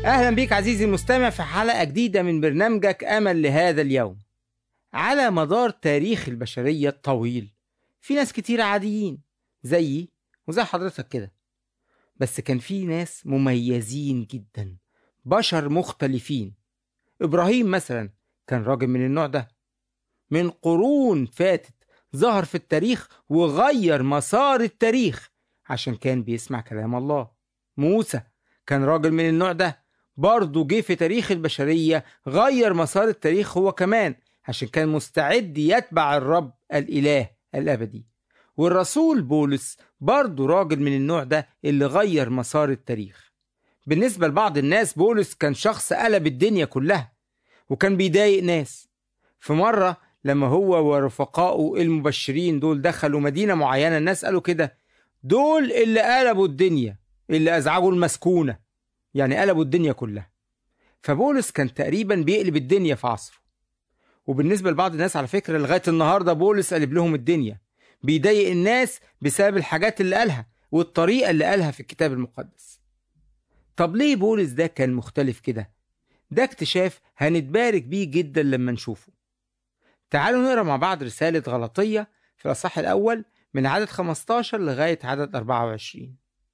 أهلا بيك عزيزي المستمع في حلقة جديدة من برنامجك أمل لهذا اليوم على مدار تاريخ البشرية الطويل في ناس كتير عاديين زيي وزي حضرتك كده بس كان في ناس مميزين جدا بشر مختلفين إبراهيم مثلا كان راجل من النوع ده من قرون فاتت ظهر في التاريخ وغير مسار التاريخ عشان كان بيسمع كلام الله موسى كان راجل من النوع ده برضه جه في تاريخ البشرية غير مسار التاريخ هو كمان عشان كان مستعد يتبع الرب الإله الأبدي والرسول بولس برضه راجل من النوع ده اللي غير مسار التاريخ بالنسبة لبعض الناس بولس كان شخص قلب الدنيا كلها وكان بيضايق ناس في مرة لما هو ورفقائه المبشرين دول دخلوا مدينة معينة الناس قالوا كده دول اللي قلبوا الدنيا اللي أزعجوا المسكونة يعني قلبوا الدنيا كلها فبولس كان تقريبا بيقلب الدنيا في عصره وبالنسبة لبعض الناس على فكرة لغاية النهاردة بولس قلب لهم الدنيا بيضايق الناس بسبب الحاجات اللي قالها والطريقة اللي قالها في الكتاب المقدس طب ليه بولس ده كان مختلف كده ده اكتشاف هنتبارك بيه جدا لما نشوفه تعالوا نقرا مع بعض رسالة غلطية في الأصح الأول من عدد 15 لغاية عدد 24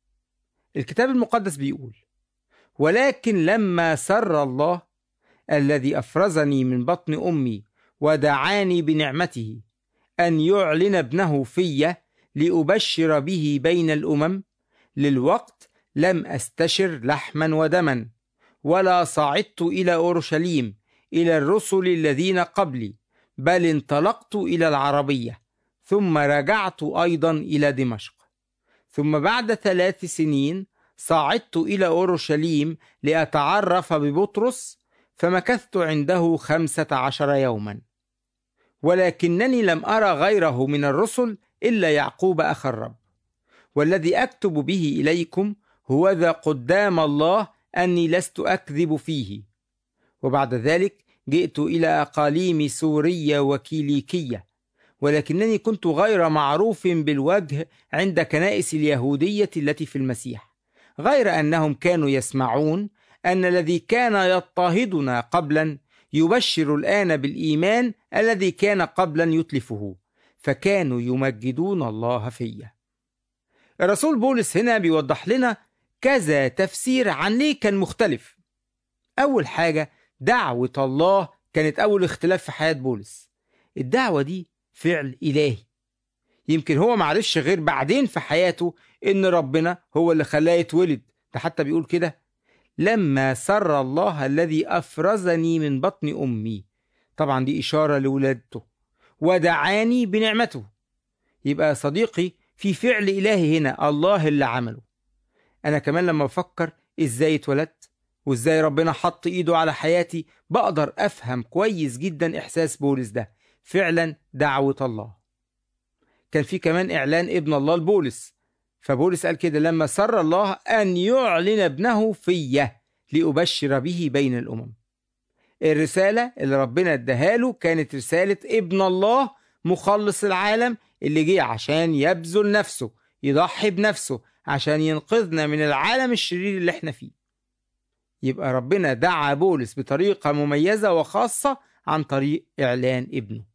الكتاب المقدس بيقول ولكن لما سر الله الذي أفرزني من بطن أمي ودعاني بنعمته أن يعلن ابنه في لأبشر به بين الأمم للوقت لم أستشر لحما ودما ولا صعدت إلى أورشليم إلى الرسل الذين قبلي بل انطلقت إلى العربية ثم رجعت أيضا إلى دمشق ثم بعد ثلاث سنين صعدت إلى أورشليم لأتعرف ببطرس فمكثت عنده خمسة عشر يوما ولكنني لم أرى غيره من الرسل إلا يعقوب أخ الرب والذي أكتب به إليكم هو ذا قدام الله أني لست أكذب فيه وبعد ذلك جئت إلى أقاليم سوريا وكيليكية ولكنني كنت غير معروف بالوجه عند كنائس اليهودية التي في المسيح غير أنهم كانوا يسمعون أن الذي كان يضطهدنا قبلا يبشر الآن بالإيمان الذي كان قبلا يتلفه فكانوا يمجدون الله فيه الرسول بولس هنا بيوضح لنا كذا تفسير عن ليه كان مختلف أول حاجة دعوة الله كانت أول اختلاف في حياة بولس الدعوة دي فعل إلهي يمكن هو معرفش غير بعدين في حياته إن ربنا هو اللي خلاه يتولد ده حتى بيقول كده لما سر الله الذي أفرزني من بطن أمي طبعا دي إشارة لولادته ودعاني بنعمته يبقى يا صديقي في فعل إلهي هنا الله اللي عمله أنا كمان لما بفكر إزاي اتولدت وإزاي ربنا حط إيده على حياتي بقدر أفهم كويس جدا إحساس بولس ده فعلا دعوة الله كان في كمان إعلان ابن الله لبولس فبولس قال كده لما سر الله أن يعلن ابنه فيه لأبشر به بين الأمم الرسالة اللي ربنا اداها له كانت رسالة ابن الله مخلص العالم اللي جه عشان يبذل نفسه يضحي بنفسه عشان ينقذنا من العالم الشرير اللي احنا فيه يبقى ربنا دعا بولس بطريقة مميزة وخاصة عن طريق إعلان ابنه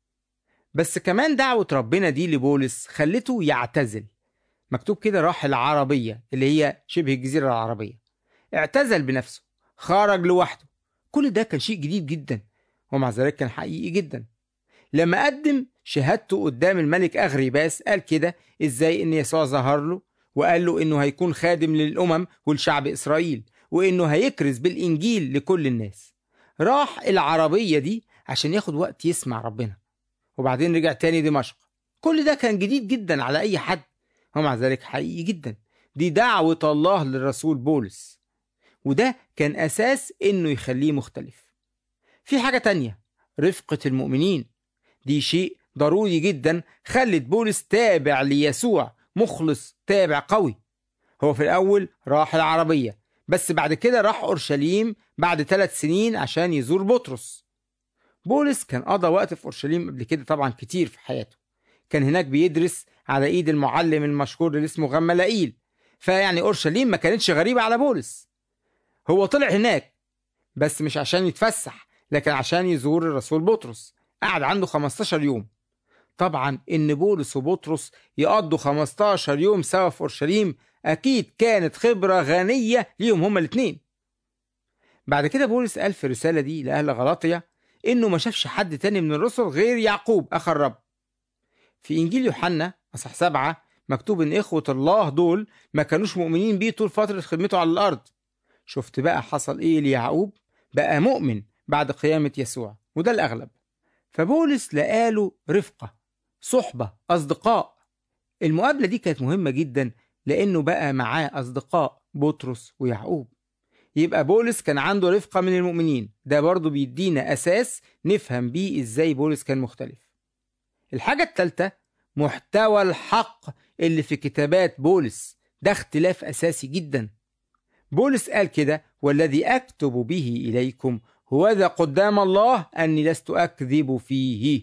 بس كمان دعوة ربنا دي لبولس خلته يعتزل مكتوب كده راح العربية اللي هي شبه الجزيرة العربية اعتزل بنفسه خرج لوحده كل ده كان شيء جديد جدا ومع ذلك كان حقيقي جدا لما قدم شهادته قدام الملك أغريباس قال كده ازاي ان يسوع ظهر له وقال له انه هيكون خادم للأمم والشعب إسرائيل وانه هيكرز بالإنجيل لكل الناس راح العربية دي عشان ياخد وقت يسمع ربنا وبعدين رجع تاني دمشق كل ده كان جديد جدا على أي حد ومع ذلك حقيقي جدا دي دعوة الله للرسول بولس وده كان أساس إنه يخليه مختلف في حاجة تانية رفقة المؤمنين دي شيء ضروري جدا خلت بولس تابع ليسوع مخلص تابع قوي هو في الأول راح العربية بس بعد كده راح أورشليم بعد ثلاث سنين عشان يزور بطرس بولس كان قضى وقت في أورشليم قبل كده طبعا كتير في حياته كان هناك بيدرس على ايد المعلم المشهور اللي اسمه غملائيل فيعني اورشليم ما كانتش غريبه على بولس هو طلع هناك بس مش عشان يتفسح لكن عشان يزور الرسول بطرس قعد عنده 15 يوم طبعا ان بولس وبطرس يقضوا 15 يوم سوا في اورشليم اكيد كانت خبره غنيه ليهم هما الاثنين بعد كده بولس قال في الرساله دي لاهل غلاطيا انه ما شافش حد تاني من الرسل غير يعقوب اخ الرب في انجيل يوحنا اصح سبعة مكتوب ان اخوة الله دول ما كانوش مؤمنين بيه طول فترة خدمته على الارض شفت بقى حصل ايه ليعقوب بقى مؤمن بعد قيامة يسوع وده الاغلب فبولس لقاله رفقة صحبة اصدقاء المقابلة دي كانت مهمة جدا لانه بقى معاه اصدقاء بطرس ويعقوب يبقى بولس كان عنده رفقة من المؤمنين ده برضه بيدينا أساس نفهم بيه إزاي بولس كان مختلف الحاجة التالتة محتوى الحق اللي في كتابات بولس ده اختلاف أساسي جدا بولس قال كده والذي أكتب به إليكم هو ذا قدام الله أني لست أكذب فيه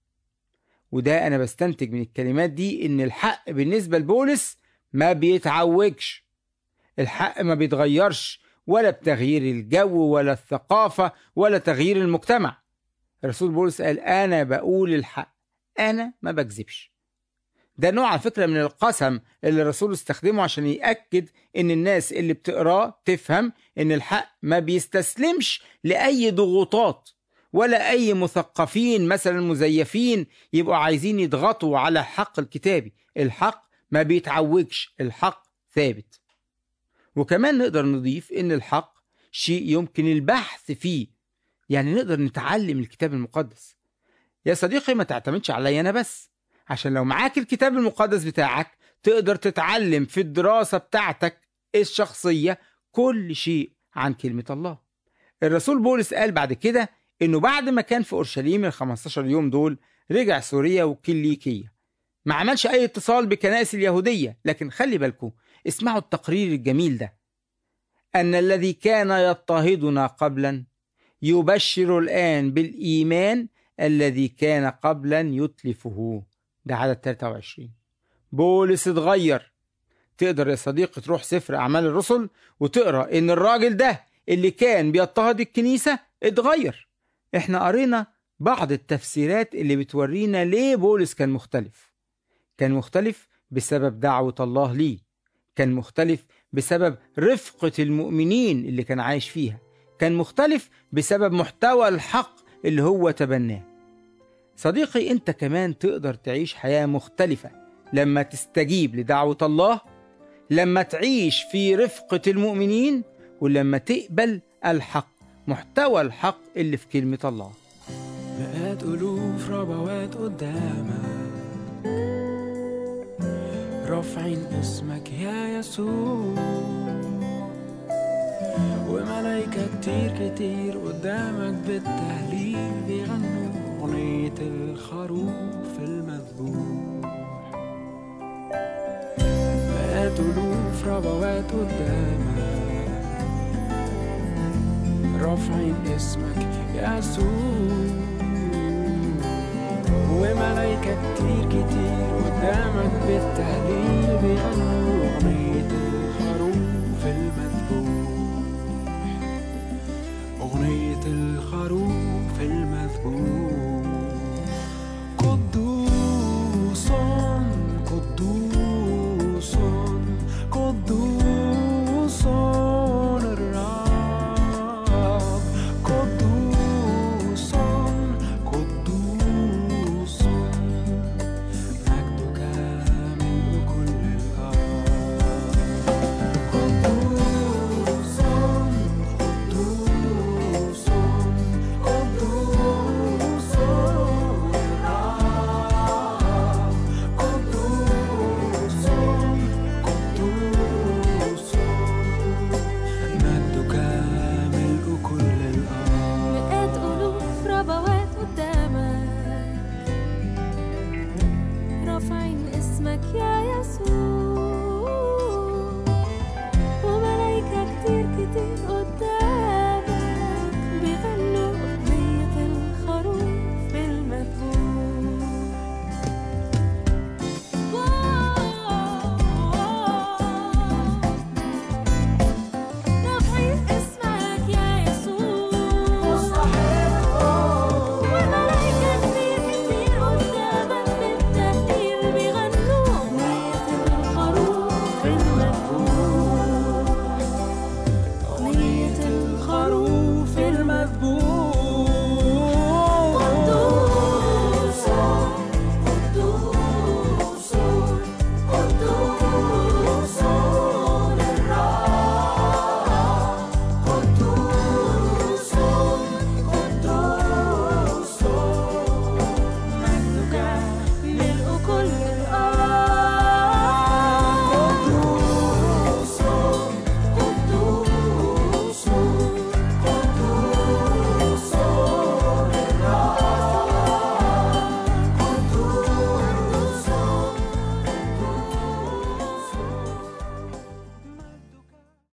وده أنا بستنتج من الكلمات دي إن الحق بالنسبة لبولس ما بيتعوجش الحق ما بيتغيرش ولا بتغيير الجو ولا الثقافة ولا تغيير المجتمع الرسول بولس قال أنا بقول الحق أنا ما بكذبش ده نوع على فكرة من القسم اللي الرسول استخدمه عشان يأكد إن الناس اللي بتقراه تفهم إن الحق ما بيستسلمش لأي ضغوطات ولا أي مثقفين مثلا مزيفين يبقوا عايزين يضغطوا على الحق الكتابي الحق ما بيتعوجش الحق ثابت وكمان نقدر نضيف ان الحق شيء يمكن البحث فيه يعني نقدر نتعلم الكتاب المقدس يا صديقي ما تعتمدش عليا انا بس عشان لو معاك الكتاب المقدس بتاعك تقدر تتعلم في الدراسة بتاعتك الشخصية كل شيء عن كلمة الله الرسول بولس قال بعد كده انه بعد ما كان في اورشليم ال 15 يوم دول رجع سوريا وكليكية ما عملش اي اتصال بكنائس اليهودية لكن خلي بالكم اسمعوا التقرير الجميل ده أن الذي كان يضطهدنا قبلا يبشر الآن بالإيمان الذي كان قبلا يتلفه ده عدد 23 بولس اتغير تقدر يا صديقي تروح سفر أعمال الرسل وتقرأ إن الراجل ده اللي كان بيضطهد الكنيسة اتغير احنا قرينا بعض التفسيرات اللي بتورينا ليه بولس كان مختلف كان مختلف بسبب دعوة الله ليه كان مختلف بسبب رفقة المؤمنين اللي كان عايش فيها كان مختلف بسبب محتوى الحق اللي هو تبناه صديقي انت كمان تقدر تعيش حياة مختلفة لما تستجيب لدعوة الله لما تعيش في رفقة المؤمنين ولما تقبل الحق محتوى الحق اللي في كلمة الله مئات ألوف ربوات قدامك رافعين اسمك يا يسوع وملايكة كتير كتير قدامك بالتهليل بيغنوا أغنية الخروف المذبوح مئات ألوف ربوات قدامك رافعين اسمك يا يسوع وملايكة كتير كتير قدامك بالتهليل بيغنوا أغنية الخروف المذبوح أغنية الخروف المذبوح